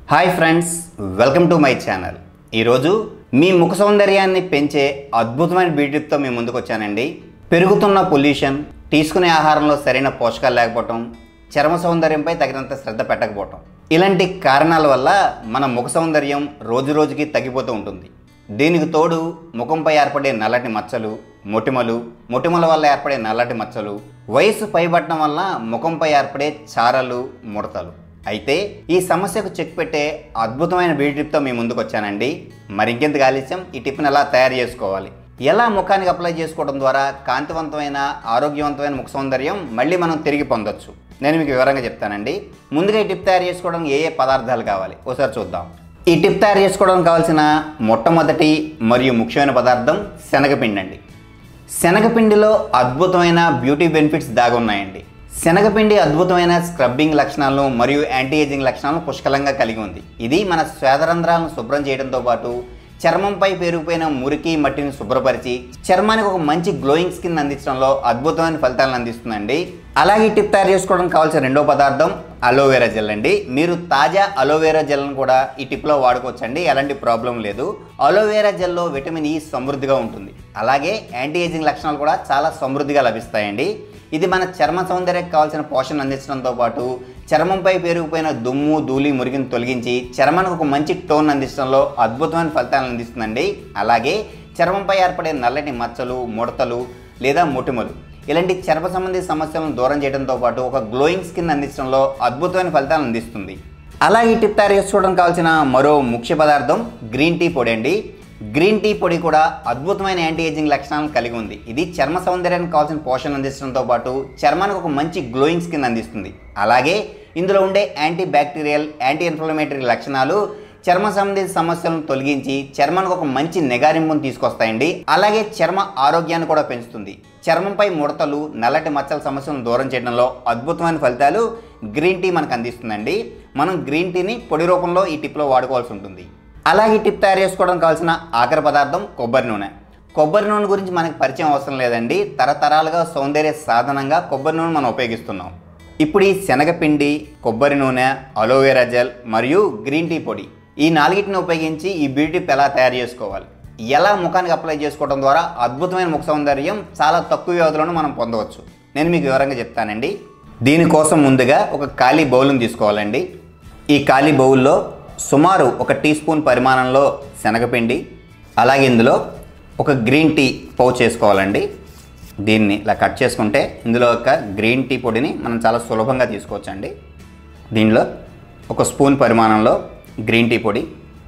hi friends welcome to my channel ఈరోజు మీ ముఖ సౌందర్యాన్ని పెంచే అద్భుతమైన బ్యూటీతో మీ ముందుకు వచ్చానండి పెరుగుతున్న పొల్యూషన్ తీసుకునే ఆహారంలో సరైన పోషకాలు లేకపోవటం చర్మ సౌందర్యంపై తగినంత శ్రద్ధ పెట్టకపోవటం ఇలాంటి కారణాల వల్ల మన ముఖ సౌందర్యం రోజు రోజుకి తగ్గిపోతూ ఉంటుంది దీనికి తోడు ముఖంపై ఏర్పడే నల్లటి మచ్చలు మొటిమలు మొటిమల వల్ల ఏర్పడే నల్లటి మచ్చలు వయసు పైబట్టడం వల్ల ముఖంపై ఏర్పడే చారలు ముడతలు అయితే ఈ సమస్యకు చెక్ పెట్టే అద్భుతమైన బ్యూటీ టిప్తో మీ ముందుకు వచ్చానండి మరి ఇంకెందుకు ఆలస్యం ఈ టిప్ని ఎలా తయారు చేసుకోవాలి ఎలా ముఖానికి అప్లై చేసుకోవడం ద్వారా కాంతివంతమైన ఆరోగ్యవంతమైన ముఖ సౌందర్యం మళ్ళీ మనం తిరిగి పొందొచ్చు నేను మీకు వివరంగా చెప్తానండి ముందుగా ఈ టిప్ తయారు చేసుకోవడం ఏ ఏ పదార్థాలు కావాలి ఒకసారి చూద్దాం ఈ టిప్ తయారు చేసుకోవడానికి కావాల్సిన మొట్టమొదటి మరియు ముఖ్యమైన పదార్థం శనగపిండి అండి శనగపిండిలో అద్భుతమైన బ్యూటీ బెనిఫిట్స్ దాగి ఉన్నాయండి శనగపిండి అద్భుతమైన స్క్రబ్బింగ్ లక్షణాలను మరియు యాంటీ ఏజింగ్ లక్షణాలను పుష్కలంగా కలిగి ఉంది ఇది మన శ్వేతరంధ్రాలను శుభ్రం చేయడంతో పాటు చర్మంపై పేరుకుపోయిన మురికి మట్టిని శుభ్రపరిచి చర్మానికి ఒక మంచి గ్లోయింగ్ స్కిన్ అందించడంలో అద్భుతమైన ఫలితాలను అందిస్తుందండి అలాగే ఈ టిప్ తయారు చేసుకోవడానికి కావాల్సిన రెండో పదార్థం అలోవెరా జెల్ అండి మీరు తాజా అలోవెరా జెల్ను కూడా ఈ టిప్లో వాడుకోవచ్చండి ఎలాంటి ప్రాబ్లం లేదు అలోవెరా జెల్లో విటమిన్ ఈ సమృద్ధిగా ఉంటుంది అలాగే యాంటీ ఏజింగ్ లక్షణాలు కూడా చాలా సమృద్ధిగా లభిస్తాయండి ఇది మన చర్మ సౌందర్యకు కావాల్సిన పోషణ అందించడంతో పాటు చర్మంపై పెరిగిపోయిన దుమ్ము ధూళి మురికిని తొలగించి చర్మానికి ఒక మంచి టోన్ అందించడంలో అద్భుతమైన ఫలితాలను అందిస్తుందండి అలాగే చర్మంపై ఏర్పడే నల్లటి మచ్చలు ముడతలు లేదా మొటిమలు ఇలాంటి చర్మ సంబంధిత సమస్యలను దూరం చేయడంతో పాటు ఒక గ్లోయింగ్ స్కిన్ అందించడంలో అద్భుతమైన ఫలితాలను అందిస్తుంది అలాగే ఈ టిప్ తయారు చేసుకోవడానికి కావాల్సిన మరో ముఖ్య పదార్థం గ్రీన్ టీ పొడి అండి గ్రీన్ టీ పొడి కూడా అద్భుతమైన యాంటీ ఏజింగ్ లక్షణాలను కలిగి ఉంది ఇది చర్మ సౌందర్యానికి కావాల్సిన పోషణ అందించడంతో పాటు చర్మానికి ఒక మంచి గ్లోయింగ్ స్కిన్ అందిస్తుంది అలాగే ఇందులో ఉండే యాంటీ బ్యాక్టీరియల్ యాంటీ ఇన్ఫ్లమేటరీ లక్షణాలు చర్మ సంబంధిత సమస్యలను తొలగించి చర్మానికి ఒక మంచి నిగారింపును తీసుకొస్తాయండి అలాగే చర్మ ఆరోగ్యాన్ని కూడా పెంచుతుంది చర్మంపై ముడతలు నల్లటి మచ్చల సమస్యలను దూరం చేయడంలో అద్భుతమైన ఫలితాలు గ్రీన్ టీ మనకు అందిస్తుందండి మనం గ్రీన్ టీని పొడి రూపంలో ఈ టిప్లో వాడుకోవాల్సి ఉంటుంది అలాగే ఈ టిప్ తయారు చేసుకోవడానికి కావాల్సిన ఆఖరి పదార్థం కొబ్బరి నూనె కొబ్బరి నూనె గురించి మనకి పరిచయం అవసరం లేదండి తరతరాలుగా సౌందర్య సాధనంగా కొబ్బరి నూనె మనం ఉపయోగిస్తున్నాం ఇప్పుడు ఈ శనగపిండి కొబ్బరి నూనె అలోవెరా జెల్ మరియు గ్రీన్ టీ పొడి ఈ నాలుగిటిని ఉపయోగించి ఈ బ్యూటీ టిప్ ఎలా తయారు చేసుకోవాలి ఎలా ముఖానికి అప్లై చేసుకోవడం ద్వారా అద్భుతమైన ముఖ సౌందర్యం చాలా తక్కువ వ్యవధిలోనే మనం పొందవచ్చు నేను మీకు వివరంగా చెప్తానండి దీనికోసం ముందుగా ఒక ఖాళీ బౌల్ని తీసుకోవాలండి ఈ ఖాళీ బౌల్లో సుమారు ఒక టీ స్పూన్ పరిమాణంలో శనగపిండి అలాగే ఇందులో ఒక గ్రీన్ టీ పౌచ్ వేసుకోవాలండి దీన్ని ఇలా కట్ చేసుకుంటే ఇందులో ఒక గ్రీన్ టీ పొడిని మనం చాలా సులభంగా తీసుకోవచ్చండి దీనిలో ఒక స్పూన్ పరిమాణంలో గ్రీన్ టీ పొడి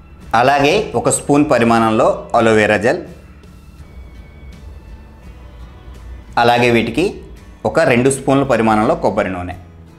అలాగే ఒక స్పూన్ పరిమాణంలో అలోవెరా జెల్ అలాగే వీటికి ఒక రెండు స్పూన్ల పరిమాణంలో కొబ్బరి నూనె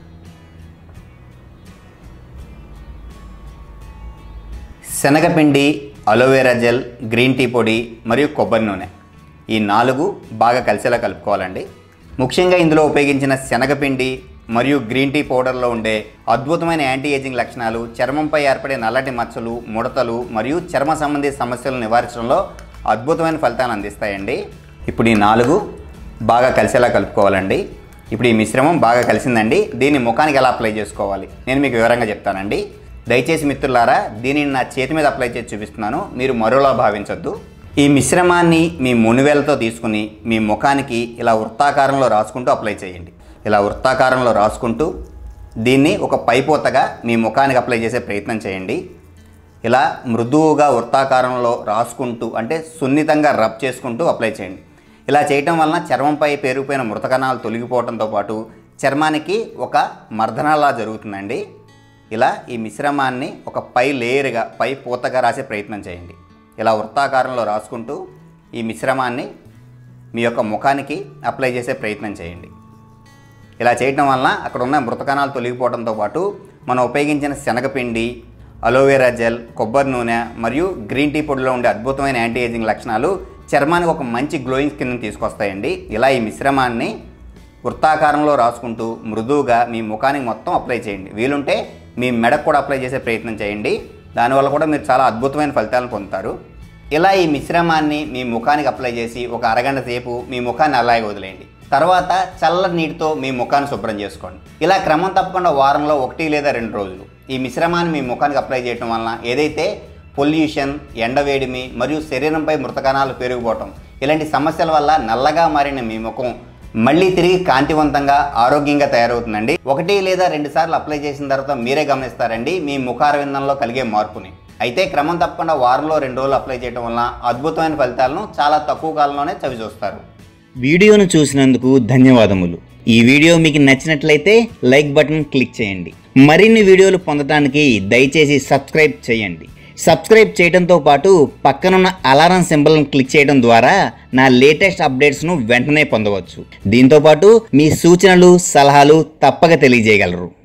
శనగపిండి అలోవెరా జెల్ గ్రీన్ టీ పొడి మరియు కొబ్బరి నూనె ఈ నాలుగు బాగా కలిసేలా కలుపుకోవాలండి ముఖ్యంగా ఇందులో ఉపయోగించిన శనగపిండి మరియు గ్రీన్ టీ పౌడర్లో ఉండే అద్భుతమైన యాంటీ ఏజింగ్ లక్షణాలు చర్మంపై ఏర్పడే నల్లటి మచ్చలు ముడతలు మరియు చర్మ సంబంధిత సమస్యలను నివారించడంలో అద్భుతమైన ఫలితాలు అందిస్తాయండి ఇప్పుడు ఈ నాలుగు బాగా కలిసేలా కలుపుకోవాలండి ఇప్పుడు ఈ మిశ్రమం బాగా కలిసిందండి దీన్ని ముఖానికి ఎలా అప్లై చేసుకోవాలి నేను మీకు వివరంగా చెప్తానండి దయచేసి మిత్రులారా దీనిని నా చేతి మీద అప్లై చేసి చూపిస్తున్నాను మీరు మరోలా భావించొద్దు ఈ మిశ్రమాన్ని మీ మునివేలతో తీసుకుని మీ ముఖానికి ఇలా వృత్తాకారంలో రాసుకుంటూ అప్లై చేయండి ఇలా వృత్తాకారంలో రాసుకుంటూ దీన్ని ఒక పైపోతగా మీ ముఖానికి అప్లై చేసే ప్రయత్నం చేయండి ఇలా మృదువుగా వృత్తాకారంలో రాసుకుంటూ అంటే సున్నితంగా రబ్ చేసుకుంటూ అప్లై చేయండి ఇలా చేయటం వలన చర్మంపై పేరుకుపోయిన మృతకణాలు తొలగిపోవడంతో పాటు చర్మానికి ఒక మర్దనలా జరుగుతుందండి ఇలా ఈ మిశ్రమాన్ని ఒక పై లేయర్గా పై పూతగా రాసే ప్రయత్నం చేయండి ఇలా వృత్తాకారంలో రాసుకుంటూ ఈ మిశ్రమాన్ని మీ యొక్క ముఖానికి అప్లై చేసే ప్రయత్నం చేయండి ఇలా చేయటం వలన అక్కడ ఉన్న మృతకణాలు తొలగిపోవడంతో పాటు మనం ఉపయోగించిన శనగపిండి అలోవెరా జెల్ కొబ్బరి నూనె మరియు గ్రీన్ టీ పొడిలో ఉండే అద్భుతమైన యాంటీ ఏజింగ్ లక్షణాలు చర్మానికి ఒక మంచి గ్లోయింగ్ స్కిన్ తీసుకొస్తాయండి ఇలా ఈ మిశ్రమాన్ని వృత్తాకారంలో రాసుకుంటూ మృదువుగా మీ ముఖానికి మొత్తం అప్లై చేయండి వీలుంటే మీ మెడకు కూడా అప్లై చేసే ప్రయత్నం చేయండి దానివల్ల కూడా మీరు చాలా అద్భుతమైన ఫలితాలను పొందుతారు ఇలా ఈ మిశ్రమాన్ని మీ ముఖానికి అప్లై చేసి ఒక అరగంట సేపు మీ ముఖాన్ని అలాగే వదిలేయండి తర్వాత చల్ల నీటితో మీ ముఖాన్ని శుభ్రం చేసుకోండి ఇలా క్రమం తప్పకుండా వారంలో ఒకటి లేదా రెండు రోజులు ఈ మిశ్రమాన్ని మీ ముఖానికి అప్లై చేయడం వలన ఏదైతే పొల్యూషన్ ఎండవేడిమి మరియు శరీరంపై మృతకణాలు పెరిగిపోవటం ఇలాంటి సమస్యల వల్ల నల్లగా మారిన మీ ముఖం మళ్ళీ తిరిగి కాంతివంతంగా ఆరోగ్యంగా తయారవుతుందండి ఒకటి లేదా రెండు సార్లు అప్లై చేసిన తర్వాత మీరే గమనిస్తారండి మీ ముఖారవిందంలో కలిగే మార్పుని అయితే క్రమం తప్పకుండా వారంలో రెండు రోజులు అప్లై చేయడం వలన అద్భుతమైన ఫలితాలను చాలా తక్కువ కాలంలోనే చవి చూస్తారు వీడియోను చూసినందుకు ధన్యవాదములు ఈ వీడియో మీకు నచ్చినట్లయితే లైక్ బటన్ క్లిక్ చేయండి మరిన్ని వీడియోలు పొందడానికి దయచేసి సబ్స్క్రైబ్ చేయండి సబ్స్క్రైబ్ చేయడంతో పాటు పక్కనున్న అలారం సింబల్ను క్లిక్ చేయడం ద్వారా నా లేటెస్ట్ అప్డేట్స్ను వెంటనే పొందవచ్చు దీంతోపాటు మీ సూచనలు సలహాలు తప్పక తెలియజేయగలరు